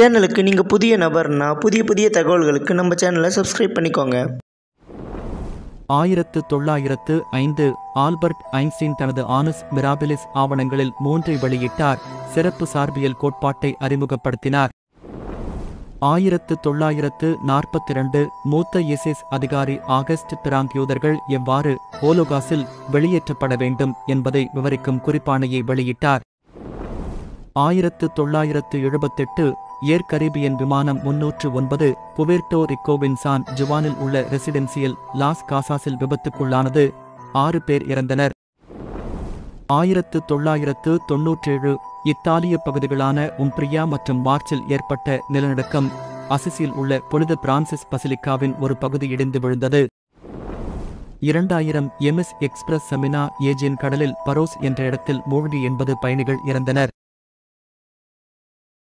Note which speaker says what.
Speaker 1: சேனலுக்கு நீங்கள் புதிய நபர்னா புதிய புதிய தகவல்களுக்கு நம்ம சேனலை சப்ஸ்கிரைப் பண்ணிக்கோங்க
Speaker 2: ஆயிரத்து தொள்ளாயிரத்து ஐந்து ஆல்பர்ட் ஐன்ஸ்டீன் தனது ஆனஸ் மிராபிலிஸ் ஆவணங்களில் மூன்றை வெளியிட்டார் சிறப்பு சார்பியல் கோட்பாட்டை அறிமுகப்படுத்தினார் ஆயிரத்து தொள்ளாயிரத்து நாற்பத்திரண்டு மூத்த எஸ்எஸ் அதிகாரி ஆகஸ்ட் பிராங்கியூதர்கள் எவ்வாறு ஹோலோகாஸில் வெளியேற்றப்பட வேண்டும் என்பதை விவரிக்கும் குறிப்பாணையை வெளியிட்டார் ஆயிரத்து தொள்ளாயிரத்து எழுபத்தெட்டு ஏர் கரீபியன் விமானம் முன்னூற்று ஒன்பது புவேர்டோ ரிக்கோவின் சான் ஜுவானில் உள்ள ரெசிடென்சியல் லாஸ் காசாஸில் விபத்துக்குள்ளானது ஆறு பேர் இறந்தனர் ஆயிரத்து தொள்ளாயிரத்து தொன்னூற்றேழு இத்தாலிய பகுதிகளான உம்ப்ரியா மற்றும் மார்ச்சில் ஏற்பட்ட நிலநடுக்கம் அசிசியில் உள்ள புனித பிரான்சிஸ் பசிலிக்காவின் ஒரு பகுதி இடிந்து விழுந்தது இரண்டாயிரம் எம்எஸ் எக்ஸ்பிரஸ் செமினா ஏஜியன் கடலில் பரோஸ் என்ற இடத்தில் மூழ்கி எண்பது பயணிகள் இறந்தனர்